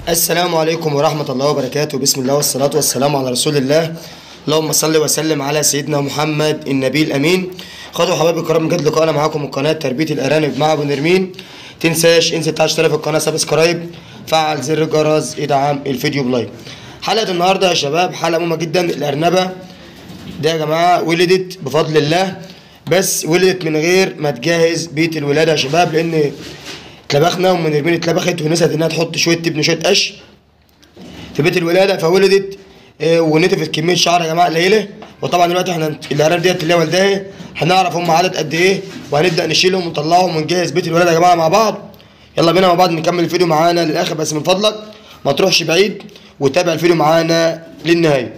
السلام عليكم ورحمة الله وبركاته بسم الله والصلاة والسلام على رسول الله اللهم صل وسلم على سيدنا محمد النبي الأمين خدوا حبايبي الكرام جد لقاءنا معاكم من قناة تربية الأرانب مع أبو نرمين تنساش انزل تعال اشترك في القناة سبسكرايب فعل زر الجرس ادعم الفيديو بلايك حلقة النهاردة يا شباب حلقة مهمة جدا الأرنبة ده يا جماعة ولدت بفضل الله بس ولدت من غير ما تجهز بيت الولادة يا شباب لأن اتلبخنا ومن نرمين اتلبخت ونسيت انها تحط شويه تبن شويه قش في بيت الولاده فولدت آه، ونتفت كميه شعر يا جماعه قليله وطبعا دلوقتي احنا الارانب ديت اللي هي والداها هنعرف هم عدد قد ايه وهنبدا نشيلهم ونطلعهم ونجهز بيت الولاده يا جماعه مع بعض يلا بينا مع بعض نكمل الفيديو معانا للاخر بس من فضلك ما تروحش بعيد وتابع الفيديو معانا للنهايه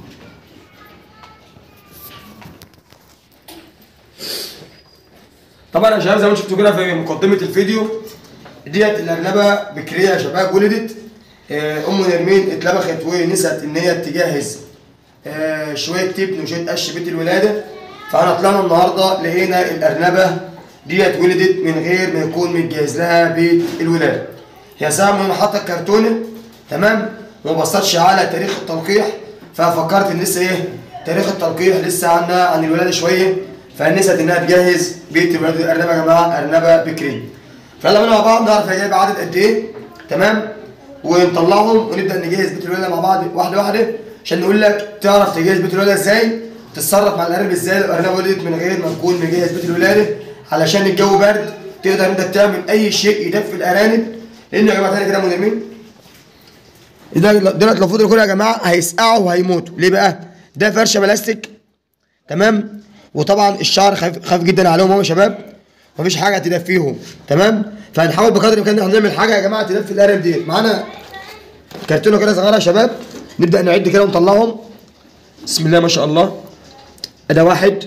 طبعا يا شباب زي ما انتم شفتوا كده في مقدمه الفيديو ديت الارنبه بكريه يا شباب ولدت آه، ام نرمين اتلبخت ونسيت ان هي تجهز آه، شويه تبن وشويه قش بيت الولاده فانا طلعنا النهارده لقينا الارنبه ديت ولدت من غير ما يكون متجهز لها بيت الولاده هي ساعه من حاطه الكرتونه تمام وما بصتش على تاريخ التلقيح ففكرت ان لسه ايه تاريخ التلقيح لسه عنها عن الولاده شويه فنسيت انها تجهز بيت الولاده الارنبه يا جماعه ارنبه بكريه فيلا بينا مع بعض نعرف هي جايبه عدد قد ايه تمام ونطلعهم ونبدا نجهز بيت الولاده مع بعض واحده واحده عشان نقول لك تعرف تجهز بيت الولاده ازاي تتصرف مع الارنب ازاي لو الارنب ولدت من غير ما نكون مجهز بيت الولاده علشان الجو برد تقدر انت تعمل اي شيء يدفي الارانب لان يا جماعه تاني كده مدرمين ده دلوقتي لو فضلوا كده يا جماعه هيسقعوا وهيموتوا ليه بقى؟ ده فرشه بلاستيك تمام وطبعا الشعر خفيف خفيف جدا عليهم اهو يا شباب مفيش حاجه تدفيهم تمام فهنحاول بقدر الامكان ان احنا نعمل حاجه يا جماعه تدفي الارنب ديت معانا كرتونه كده صغيره يا شباب نبدا نعد كده ونطلعهم بسم الله ما شاء الله ده واحد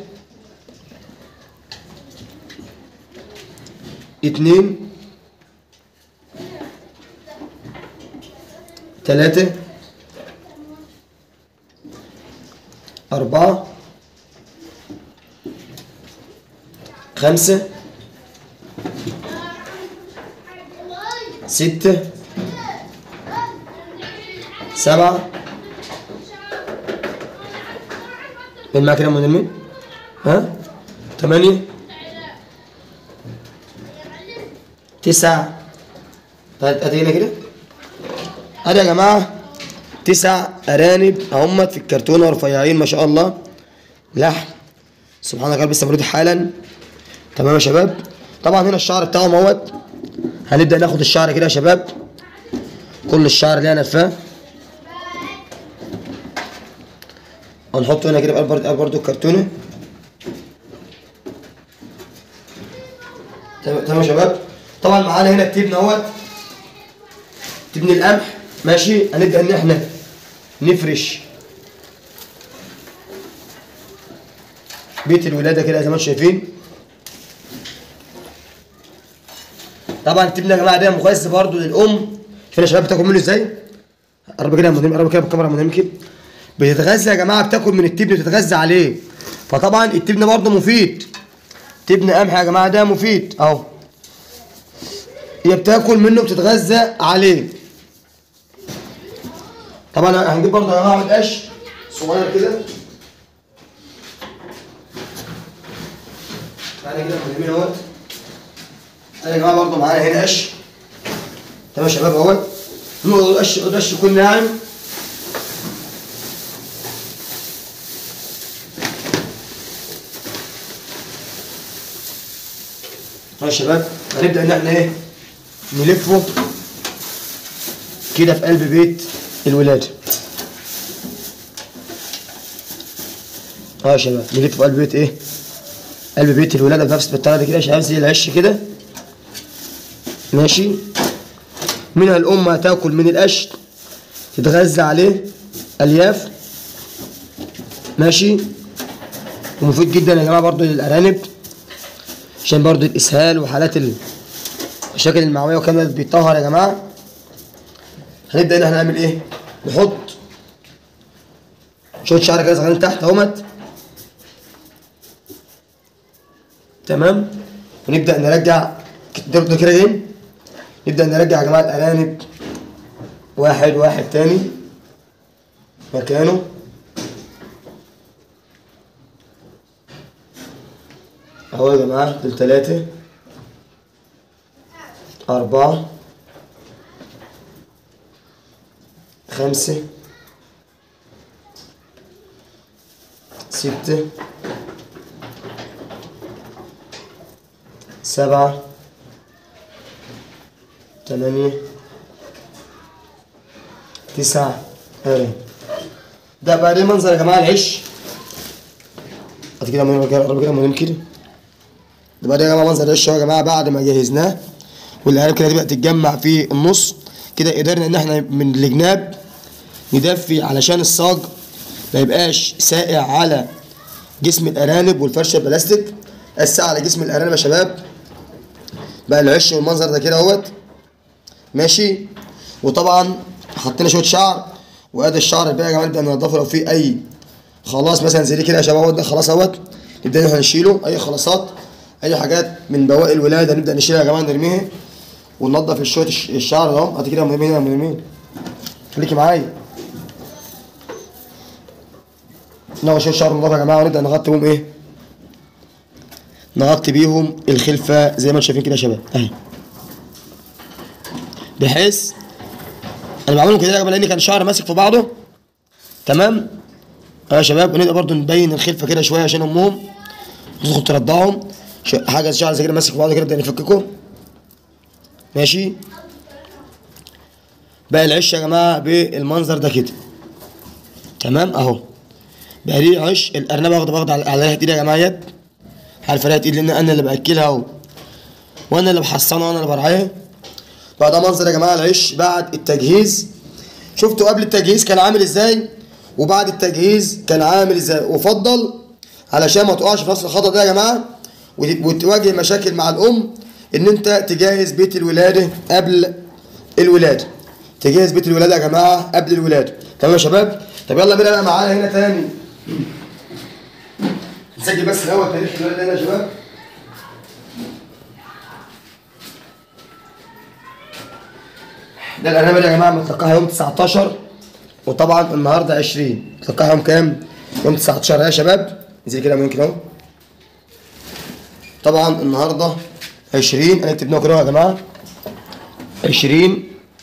اتنين تلاتة أربعة خمسة ستة سبعة مين معاك كده يا مين؟ ها؟ ثمانية تسعة ادي هنا كده ادي يا جماعة تسع أرانب اهمت في الكرتونة رفيعين ما شاء الله لحم سبحان الله لسه مولود حالا تمام يا شباب طبعا هنا الشعر بتاعهم اهوت هنبدا ناخد الشعر كده يا شباب كل الشعر اللي انا نفاه هنحطه هنا كده بقى برضه برضه الكرتونه تمام تمام يا شباب طبعا معانا هنا التبن اهوت تبن القمح ماشي هنبدا ان احنا نفرش بيت الولاده كده زي ما انتم شايفين طبعا التبن يا جماعه ده مغذي برضه للام شوفوا يا شباب بتاكل منه ازاي قرب كده يا مدام قرب كده بالكاميرا يا مدام كده بتتغذى يا جماعه بتاكل من التبن بتتغذى عليه فطبعا التبن برضه مفيد تبن قمح يا جماعه ده مفيد اهو هي بتاكل منه بتتغذى عليه طبعا هنجيب برضه يا جماعه عود قش صغير كده تعالى كده مدامين اهوت انا يا جماعه برضه معانا هنا قش تمام يا شباب اهوت نقعد القش القش يكون ناعم طيب يا شباب هنبدا ان احنا ايه نلفه كده في قلب بيت الولاده اه يا شباب نلف في قلب بيت ايه قلب بيت الولاده بنفس بالطريقه دي كده يا شباب زي العش كده ماشي منها الام هتاكل من القش تتغذى عليه الياف ماشي ومفيد جدا يا جماعه برضو للارانب عشان برضو الاسهال وحالات المشاكل المعويه وكمان بيطهر يا جماعه هنبدا ان احنا نعمل ايه نحط شويه شعر كده صغيرين تحت اهمت تمام ونبدا نرجع ده كده ايه نبدا نرجع يا جماعه الارانب واحد واحد تاني مكانه اهو يا جماعة دول تلاتة أربعة خمسة ستة سبعة ثمانية تسعة هاري ده بقى ده منظر يا جماعة العش هات كده من قرب كده من كده ده بقى ده يا جماعة منظر العش اهو يا جماعة بعد ما جهزناه والقراب كده تبقى تتجمع في النص كده قدرنا ان احنا من الجناب ندفي علشان الصاج ما يبقاش ساقع على جسم الارانب والفرشه البلاستيك الساقع على جسم الارانب يا شباب بقى العش والمنظر ده كده اهوت ماشي وطبعا حطينا شويه شعر وادي الشعر بقى يا جماعه نبدا ننضفه لو في اي خلاص مثلا زي دي كده يا شباب اهوت ده خلاص اهوت نبدا ان احنا نشيله اي خلاصات اي حاجات من بواقي الولاده نبدا نشيلها يا جماعه نرميها وننضف شويه الش- الشعر اهو هات كده من يمين من يمين خليكي معايا ناخد شويه شعر نضاف يا جماعه ونبدا نغطي بيهم ايه نغطي بيهم الخلفه زي ما انتم شايفين كده يا شباب اهي بحيث انا بعملهم كده يا جماعه لان كان شعر ماسك في بعضه تمام اه يا شباب ونبدا برضو نبين الخلفه كده شويه عشان امهم تدخل ترضعهم شو- حاجه شعر زي كده ماسك في بعضه كده نبدا نفككه ماشي بقى العش يا جماعه بالمنظر ده كده تمام اهو بقى ليه عش الارنبه واخده واخده على على ايدي يا جماعه يد عارفه لها ايد لان انا اللي باكلها و... وانا اللي بحصنها وانا اللي برعاها بقى ده منظر يا جماعه العش بعد التجهيز شفتوا قبل التجهيز كان عامل ازاي وبعد التجهيز كان عامل ازاي وفضل علشان ما تقعش في نفس الخطأ ده يا جماعه وت- وتواجه مشاكل مع الام ان انت تجهز بيت الولاده قبل الولاده تجهز بيت الولاده يا جماعه قبل الولاده تمام يا شباب طب يلا بينا بقى معانا هنا تاني نسجل بس الاول تاريخ الولاده هنا يا شباب ده الارنبه يا جماعه متلقاها يوم 19 وطبعا النهارده 20 متلقاها يوم كام؟ يوم 19 يا شباب انزل كده ممكن اهو طبعا النهارده 20 انا كتبناه كده يا جماعه 20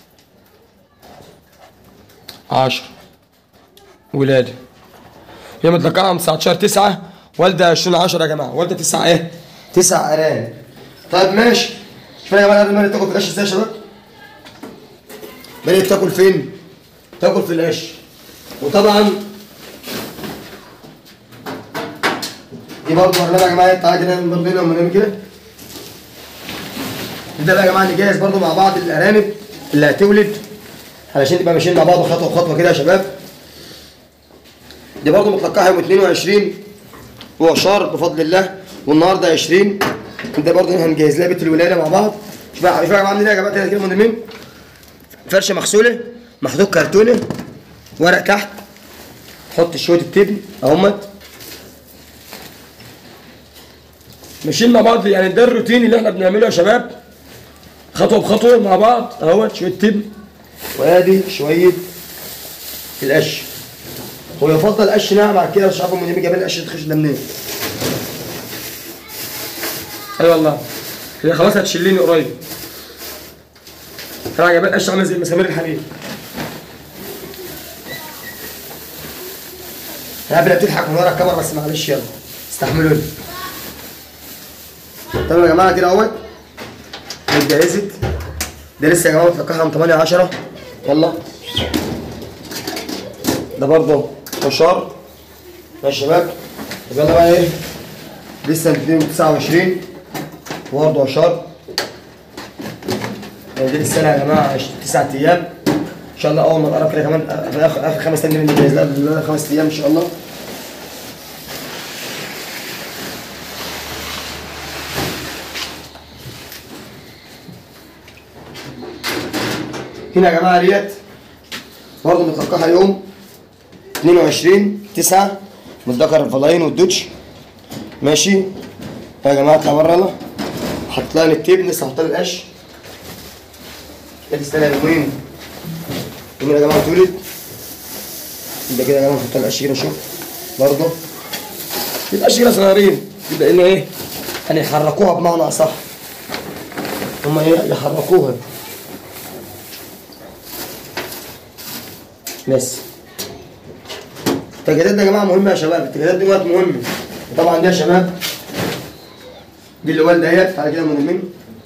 10 ولاده هي متلقاها يوم 19 9 والده 20 10 يا جماعه والده 9 ايه؟ 9 ارانب طيب ماشي شوف يا جماعه الارنب تاكل في القش ازاي يا شباب؟ بدأت تاكل فين؟ تاكل في القش وطبعا دي برضه ارنبه يا جماعه تعالى كده برضه هنا ومن هنا كده نبدا بقى يا جماعه نجهز برضه مع بعض الارانب اللي هتولد علشان نبقى ماشيين مع بعض خطوه بخطوه كده يا شباب دي برضه متلقاها يوم 22 هو شهر بفضل الله والنهارده 20 نبدا برضه هنجهز لها بيت الولاده مع بعض شوف بقى شوف يا جماعه عاملين ايه يا جماعه كده كده مهمين فرشه مغسوله محطوط كرتونه ورق تحت حط شويه التبن اهمت ماشيين مع بعض يعني ده الروتين اللي احنا بنعمله يا شباب خطوه بخطوه مع بعض اهوت شويه تبن وادي شويه القش هو يفضل قش ناعم بعد كده مش عارف من جايبين القش الخش ده منين اي والله هي خلاص هتشليني قريب طلع جايبين قش عامل زي مسامير الحديد انا بدأت تضحك من ورا الكاميرا بس معلش يلا استحملوني تمام يا جماعه كده اهوت اتجهزت ده لسه يا جماعه متلقاها من 8 10 يلا ده برضه فشار ماشي يا شباب طب يلا بقى ايه لسه 29 برضه عشار دي السنه يا جماعه 9 ايام ان شاء الله اول ما نقرب كده كمان في اخر اخر خمس ايام نجهز لها بالله خمس ايام ان شاء الله هنا يا جماعه ديت برضه متلقاها يوم 22 9 متذكر الفلاين والدوتش ماشي يا جماعه اطلع بره يلا حط لها التيب لسه حاطط لها القش ادي استنى يومين هنا يا جماعه تولد يبقى كده يا جماعه نحط القشيره شوف برضه القشيره صغيرين يبقى ان ايه يعني يحركوها بمعنى اصح هم ايه يحركوها بس التجهيزات دي يا جماعه مهمه يا شباب التجهيزات دي وقت مهمه طبعا دي يا شباب دي اللي والده اهيت تعالى كده مهمين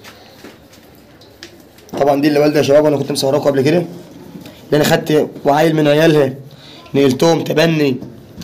طبعا دي اللي والده يا شباب انا كنت مصوراكم قبل كده اللي انا خدت وعيل من عيالها نقلتهم تبني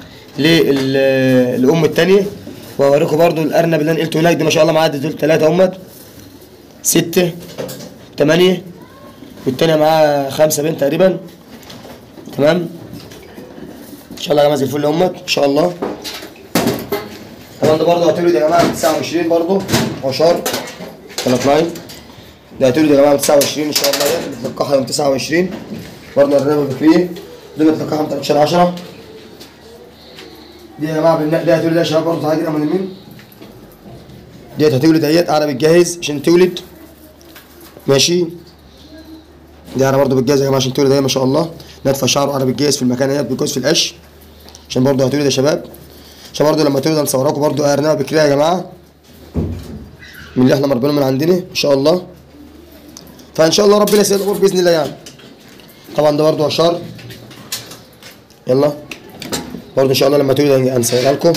للام التانية واوريكم برضو الارنب اللي انا نقلته هناك دي ما شاء الله معاه دول ثلاثه امت ستة ثمانية والتانية معاه خمسة بنت تقريبا تمام ان شاء الله يا جماعه زي الفل امت ان شاء الله طبعا ده برضه هتولد يا جماعه 29 برضه عشار ثلاث لاين ده هتولد يا جماعه 29 ان شاء الله يعني بتلقاها يوم 29 برضه الرنبه بكريه دي بتلقاها يوم 13 10 دي يا جماعه بالنقل ده هتولد يا شباب برضه تعالى كده من اليمين ديت هتولد اهيت قاعده بتجهز عشان تولد ماشي دي انا برضه بتجهز يا جماعه عشان تولد اهي ما شاء الله نتفه شعره قاعده بتجهز في المكان اهيت بتجهز في القش عشان برضه هتولد يا شباب عشان برضه لما تولد هنصوراكم برضه ارنبه بكريه يا جماعه من اللي احنا مربينهم من عندنا ان شاء الله فان شاء الله ربنا يسعد الامور باذن الله يعني طبعا ده برضه عشار يلا برضه ان شاء الله لما تولد هنصورها لكم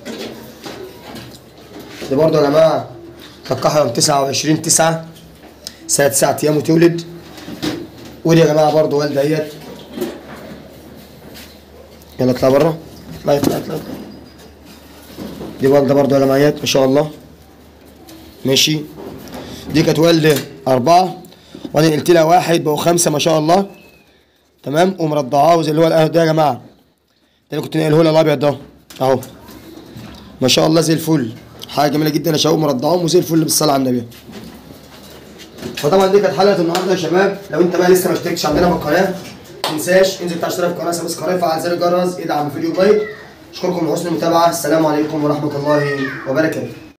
دي برضه يا جماعه تلقاها يوم 29 9 سنه 9 ايام وتولد ودي يا جماعه برضه والده اهيت يلا اطلع بره اطلع اطلع اطلع دي والده برضه يا جماعه ما شاء الله ماشي دي كانت والده اربعه وبعدين قلت لها واحد بقوا خمسه ما شاء الله تمام ومرضعاه وزي اللي هو القهوه ده يا جماعه ده اللي كنت ناقله لها الابيض ده اهو ما شاء الله زي الفل حاجه جميله جدا يا شباب مرضعاهم وزي الفل بالصلاه على النبي فطبعا دي كانت حلقه النهارده يا شباب لو انت بقى لسه ما اشتركتش عندنا في القناه ما تنساش انزل بتاع اشتراك في القناه سبسكرايب فعل زر الجرس ادعم الفيديو لايك اشكركم لحسن المتابعه السلام عليكم ورحمه الله وبركاته